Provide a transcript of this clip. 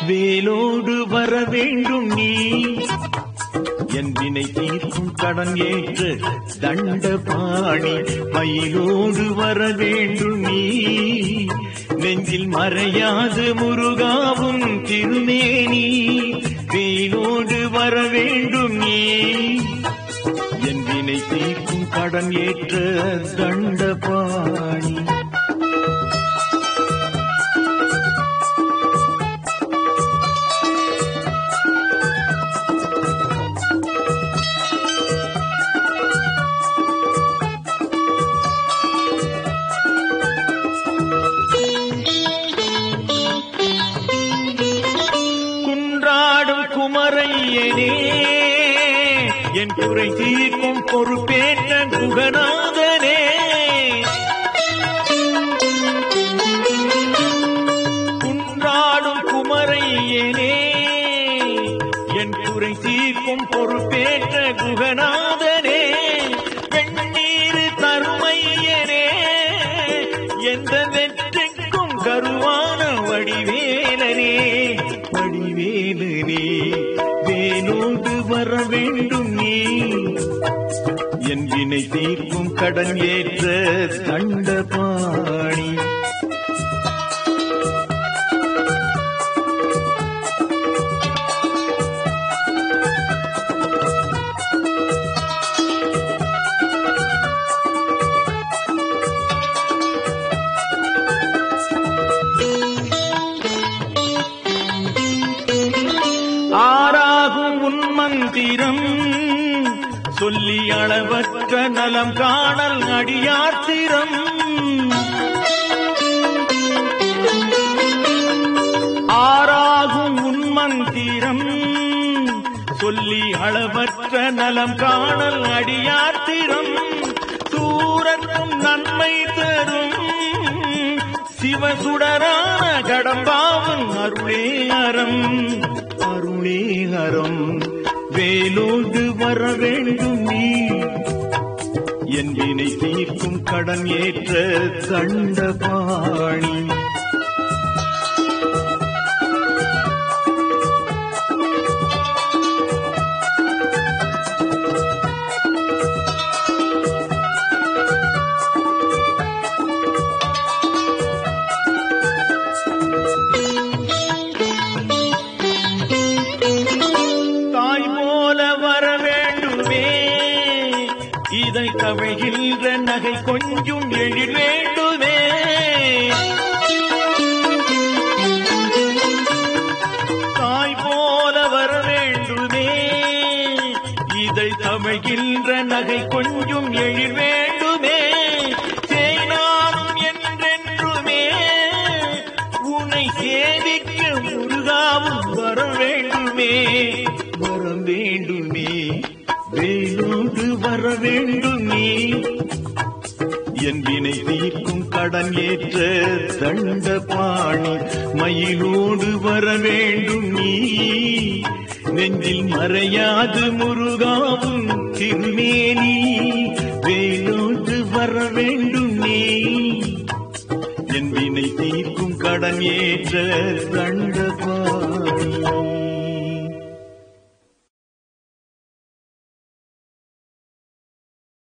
வேலோடு வர வேண்டும் நீ என் வினை தீர்க்கும் கடன் ஏற்று தண்ட பாணி மயிலோடு வர வேண்டும் நீ நெஞ்சில் மறையாது முருகாவும் திருமேனி வேலோடு வர வேண்டும் நீ என் வினை தீர்க்கும் கடன் ஏற்ற தண்ட பாணி குன்றாடும் குமரையனே என் குறை தீர்க்கும் பொறுப்பேற்ற குகநாதனே குன்றாடும் குமரையனே என் குறை தீர்க்கும் பொறுப்பேற்ற குகநாதனே வெண்ணீர் தருமையனே எந்த வெற்றிக்கும் கருவான வடிவேலனே வடிவேலனே வேலோடு வர வேண்டும் நீ என் வினை தீர்க்கும் கடன் ஏற்ற கண்ட பாணி ஆறாகும் உன் மந்திரம் சொல்லி அளவற்ற நலம் காணல் அடியாத்திரம் ஆறாகும் உன் மந்திரம் சொல்லி அளவற்ற நலம் காணல் அடியாத்திரம் சூரக்கும் நன்மை தரும் சிவசுடரான கடம்பாவன் அருளே அறம் அருளே அறம் வேலோடு வர வேண்டும் நீ என் வினை தீர்க்கும் கடன் ஏற்ற தண்டபாணி தாய் போல வர வேண்டுமே இதை கவிழ்கின்ற நகை கொஞ்சம் எழில் வேண்டுமே தாய் போல வர வேண்டுமே இதை தமிழ்கின்ற நகை கொஞ்சம் எழில் வேண்டுமே சேனானும் என்றென்றுமே உன்னை சேவிக்க முருகாவும் வர வேண்டுமே வர வேண்டுமே வேலோடு வர வேண்டுமே என் வினை தீர்க்கும் கடன் ஏற்ற தண்ட பாணி மயிலோடு வர வேண்டும் நீ நெஞ்சில் மறையாது முருகாவும் திருமேனி வேலோடு வர வேண்டும் நீ என் வினை தீர்க்கும் கடன் ஏற்ற தண்ட பாணி